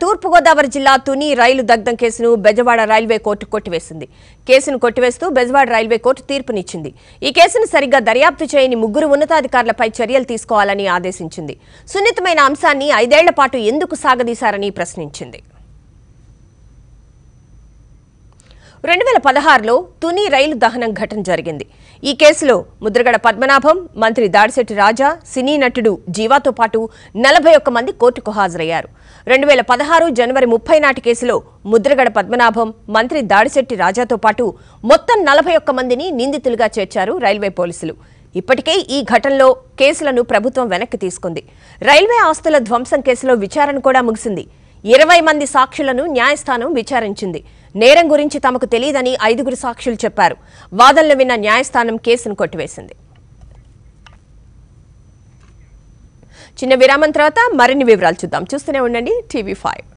తూర్పుగోదావరి జిల్లా తుని రైలు దగ్ధం కేసును బెజవాడ రైల్వే కోర్టు కొట్టివేసింది కేసును కొట్టివేస్తూ బెజవాడ రైల్వే కోర్టు తీర్పునిచ్చింది ఈ కేసును సరిగ్గా దర్యాప్తు చేయని ముగ్గురు ఉన్నతాధికారులపై చర్యలు తీసుకోవాలని ఆదేశించింది సున్నితమైన అంశాన్ని ఐదేళ్ల పాటు ఎందుకు సాగదీశారని ప్రశ్నించింది రెండు వేల పదహారులో తుని రైలు దహనం ఘటన జరిగింది ఈ కేసులో ముద్రగడ పద్మనాభం మంత్రి దాడిశెట్టి రాజా సినీ నటుడు జీవాతో పాటు నలభై ఒక్క మంది కోర్టుకు హాజరయ్యారు రెండు వేల పదహారు జనవరి ముప్పై నాటి కేసులో ముద్రగడ పద్మనాభం మంత్రి దాడిశెట్టి రాజాతో పాటు మొత్తం నలభై ఒక్క మందిని నిందితులుగా చేర్చారు రైల్వే పోలీసులు ఇప్పటికే ఈ ఘటనలో కేసులను ప్రభుత్వం వెనక్కి తీసుకుంది రైల్వే ఆస్తుల ధ్వంసం కేసులో విచారణ కూడా ముగిసింది ఇరవై మంది సాక్షులను న్యాయస్థానం విచారించింది నేరం గురించి తమకు తెలియదని ఐదుగురు సాక్షులు చెప్పారు వాదనలు విన్న న్యాయస్థానం కేసును కొట్టివేసింది చిన్న విరామం తర్వాత మరిన్ని వివరాలు చూద్దాం చూస్తూనే ఉండండి టీవీ ఫైవ్